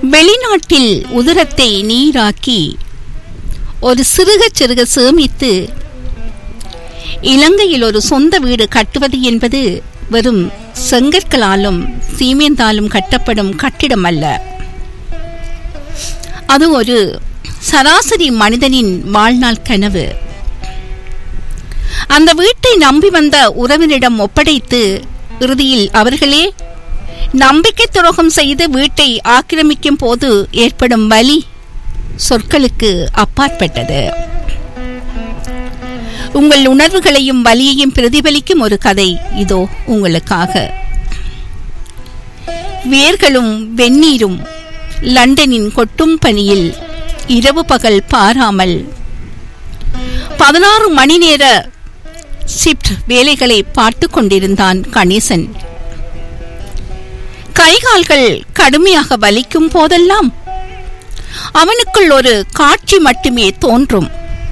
வெளிநாட்டில் உதிரத்தை நீராக்கி ஒரு சிறுக சிறுக சேமித்து இலங்கையில் ஒரு சொந்த வீடு கட்டுவது என்பது வெறும் செங்கற்களாலும் சீமேந்தாலும் கட்டப்படும் கட்டிடம் அல்ல அது ஒரு சராசரி மனிதனின் வாழ்நாள் கனவு அந்த வீட்டை நம்பி வந்த உறவினரிடம் ஒப்படைத்து இறுதியில் அவர்களே நம்பிக்கை துரோகம் செய்து வீட்டை ஆக்கிரமிக்கும் போது ஏற்படும் வலி சொற்களுக்கு அப்பாற்பட்டது உங்கள் உணர்வுகளையும் வலியையும் பிரதிபலிக்கும் ஒரு கதை இதோ உங்களுக்காக வேர்களும் வெந்நீரும் லண்டனின் கொட்டும் பனியில் இரவு பகல் பாராமல் பதினாறு மணி நேர ஷிப்ட் வேலைகளை பார்த்து கொண்டிருந்தான் கணேசன் கைகால்கள் கடுமையாக வலிக்கும் போதெல்லாம் அவனுக்குள் ஒரு காட்சி மட்டுமே தோன்றும்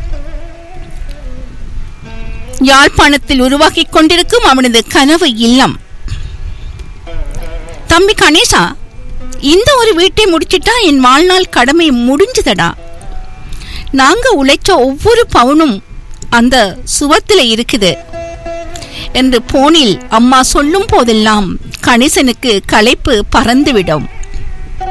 யாழ்ப்பாணத்தில் உருவாக்கிக் கொண்டிருக்கும் அவனது கனவு இல்லம் தம்பி கணேசா இந்த ஒரு வீட்டை முடிச்சிட்டா என் வாழ்நாள் கடமை முடிஞ்சுதடா நாங்க உழைச்ச ஒவ்வொரு பவுனும் அந்த சுவத்துல இருக்குது என்று போனில் அம்மா சொல்லும் போதெல்லாம் கணேசனுக்கு களைப்பு பறந்துவிடும்